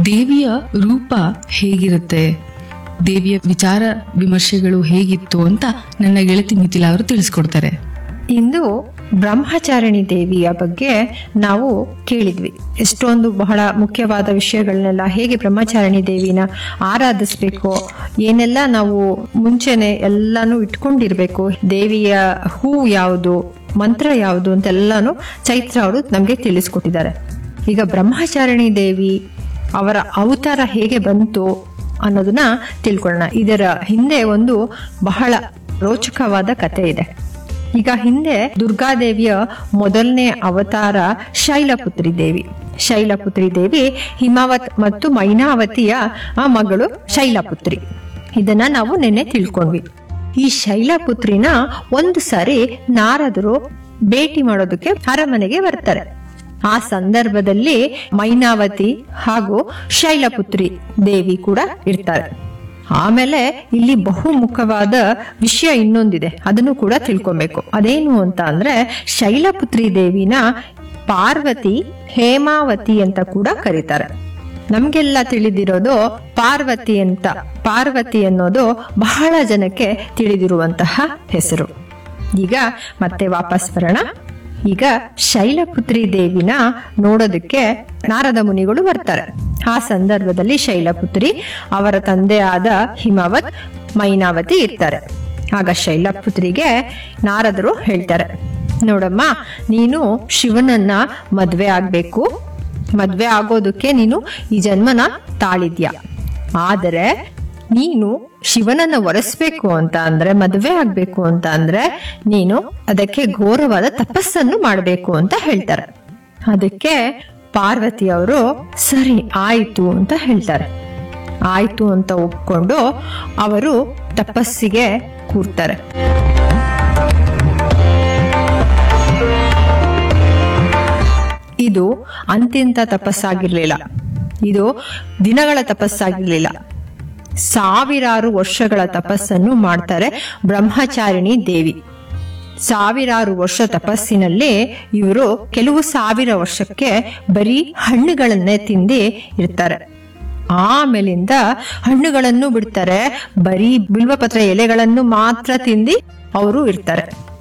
ದೇವಿಯ ರೂಪ ಹೇಗಿರುತ್ತೆ ದೇವಿಯ ವಿಚಾರ ವಿಮರ್ಶೆಗಳು ಹೇಗಿತ್ತು ಅಂತ ನನ್ನ ಗೆಳತಿ ಮಿಥಿಲಾ ಅವರು ತಿಳಿಸ್ಕೊಡ್ತಾರೆ ಇಂದು ಬ್ರಹ್ಮಚಾರಿಣಿ ದೇವಿಯ ಬಗ್ಗೆ ನಾವು ಕೇಳಿದ್ವಿ ಎಷ್ಟೊಂದು ಬಹಳ ಮುಖ್ಯವಾದ ವಿಷಯಗಳನ್ನೆಲ್ಲ ಹೇಗೆ ಬ್ರಹ್ಮಚಾರಿಣಿ ದೇವಿನ ಆರಾಧಿಸ್ಬೇಕು ಏನೆಲ್ಲ ನಾವು ಮುಂಚೆನೆ ಎಲ್ಲಾನು ಇಟ್ಕೊಂಡಿರ್ಬೇಕು ದೇವಿಯ ಹೂ ಯಾವುದು ಮಂತ್ರ ಯಾವುದು ಅಂತೆಲ್ಲಾನು ಚೈತ್ರ ಅವರು ನಮಗೆ ತಿಳಿಸ್ಕೊಟ್ಟಿದ್ದಾರೆ ಈಗ ಬ್ರಹ್ಮಚಾರಿಣಿ ದೇವಿ ಅವರ ಅವತಾರ ಹೇಗೆ ಬಂತು ಅನ್ನೋದನ್ನ ತಿಳ್ಕೊಳ್ಳೋಣ ಇದರ ಹಿಂದೆ ಒಂದು ಬಹಳ ರೋಚಕವಾದ ಕತೆ ಇದೆ ಈಗ ಹಿಂದೆ ದುರ್ಗಾದೇವಿಯ ಮೊದಲನೇ ಅವತಾರ ಶೈಲಪುತ್ರಿ ದೇವಿ ಶೈಲಪುತ್ರಿ ದೇವಿ ಹಿಮಾವತ್ ಮತ್ತು ಮೈನಾವತಿಯ ಆ ಮಗಳು ಶೈಲಪುತ್ರಿ ಇದನ್ನ ನಾವು ನಿನ್ನೆ ತಿಳ್ಕೊಂಡ್ವಿ ಈ ಶೈಲಪುತ್ರಿನ ಒಂದು ಸಾರಿ ನಾರದರು ಭೇಟಿ ಮಾಡೋದಕ್ಕೆ ಅರಮನೆಗೆ ಬರ್ತಾರೆ ಆ ಸಂದರ್ಭದಲ್ಲಿ ಮೈನಾವತಿ ಹಾಗೂ ಶೈಲಪುತ್ರಿ ದೇವಿ ಕೂಡ ಇರ್ತಾರೆ ಆಮೇಲೆ ಇಲ್ಲಿ ಬಹುಮುಖವಾದ ವಿಷಯ ಇನ್ನೊಂದಿದೆ ಅದನ್ನು ಕೂಡ ತಿಳ್ಕೊಬೇಕು ಅದೇನು ಅಂತ ಅಂದ್ರೆ ಶೈಲಪುತ್ರಿ ದೇವಿನ ಪಾರ್ವತಿ ಹೇಮಾವತಿ ಅಂತ ಕೂಡ ಕರೀತಾರೆ ನಮ್ಗೆಲ್ಲ ತಿಳಿದಿರೋದು ಪಾರ್ವತಿ ಅಂತ ಪಾರ್ವತಿ ಅನ್ನೋದು ಬಹಳ ಜನಕ್ಕೆ ತಿಳಿದಿರುವಂತಹ ಹೆಸರು ಈಗ ಮತ್ತೆ ವಾಪಸ್ ಬರೋಣ ಈಗ ಶೈಲಪುತ್ರಿ ದೇವಿನ ನೋಡೋದಕ್ಕೆ ನಾರದ ಮುನಿಗಳು ಬರ್ತಾರೆ ಆ ಸಂದರ್ಭದಲ್ಲಿ ಶೈಲಪುತ್ರಿ ಅವರ ತಂದೆ ಆದ ಹಿಮಾವತ್ ಮೈನಾವತಿ ಇರ್ತಾರೆ ಆಗ ಶೈಲಪುತ್ರಿಗೆ ನಾರದರು ಹೇಳ್ತಾರೆ ನೋಡಮ್ಮ ನೀನು ಶಿವನನ್ನ ಮದ್ವೆ ಆಗ್ಬೇಕು ಮದ್ವೆ ಆಗೋದಕ್ಕೆ ನೀನು ಈ ಜನ್ಮನ ತಾಳಿದ್ಯಾ ಆದರೆ ನೀನು ಶಿವನನ್ನ ಒರೆಸ್ಬೇಕು ಅಂತ ಅಂದ್ರೆ ಮದುವೆ ಆಗ್ಬೇಕು ಅಂತ ಅಂದ್ರೆ ನೀನು ಅದಕ್ಕೆ ಘೋರವಾದ ತಪಸ್ಸನ್ನು ಮಾಡಬೇಕು ಅಂತ ಹೇಳ್ತಾರೆ ಅದಕ್ಕೆ ಪಾರ್ವತಿ ಅವರು ಸರಿ ಆಯ್ತು ಅಂತ ಹೇಳ್ತಾರೆ ಆಯ್ತು ಅಂತ ಒಪ್ಕೊಂಡು ಅವರು ತಪಸ್ಸಿಗೆ ಕೂರ್ತಾರೆ ಇದು ಅಂತ್ಯಂತ ತಪಸ್ಸಾಗಿರ್ಲಿಲ್ಲ ಇದು ದಿನಗಳ ತಪಸ್ಸಾಗಿರ್ಲಿಲ್ಲ ಸಾವಿರಾರು ವರ್ಷಗಳ ತಪಸ್ಸನ್ನು ಮಾಡ್ತಾರೆ ಬ್ರಹ್ಮಚಾರಿಣಿ ದೇವಿ ಸಾವಿರಾರು ವರ್ಷ ತಪಸ್ಸಿನಲ್ಲಿ ಇವರು ಕೆಲವು ಸಾವಿರ ವರ್ಷಕ್ಕೆ ಬರೀ ಹಣ್ಣುಗಳನ್ನೇ ತಿಂದಿ ಇರ್ತಾರೆ ಆಮೇಲಿಂದ ಹಣ್ಣುಗಳನ್ನು ಬಿಡ್ತಾರೆ ಬರೀ ಬಿಲ್ವಪತ್ರ ಎಲೆಗಳನ್ನು ಮಾತ್ರ ತಿಂದಿ ಅವರು ಇರ್ತಾರೆ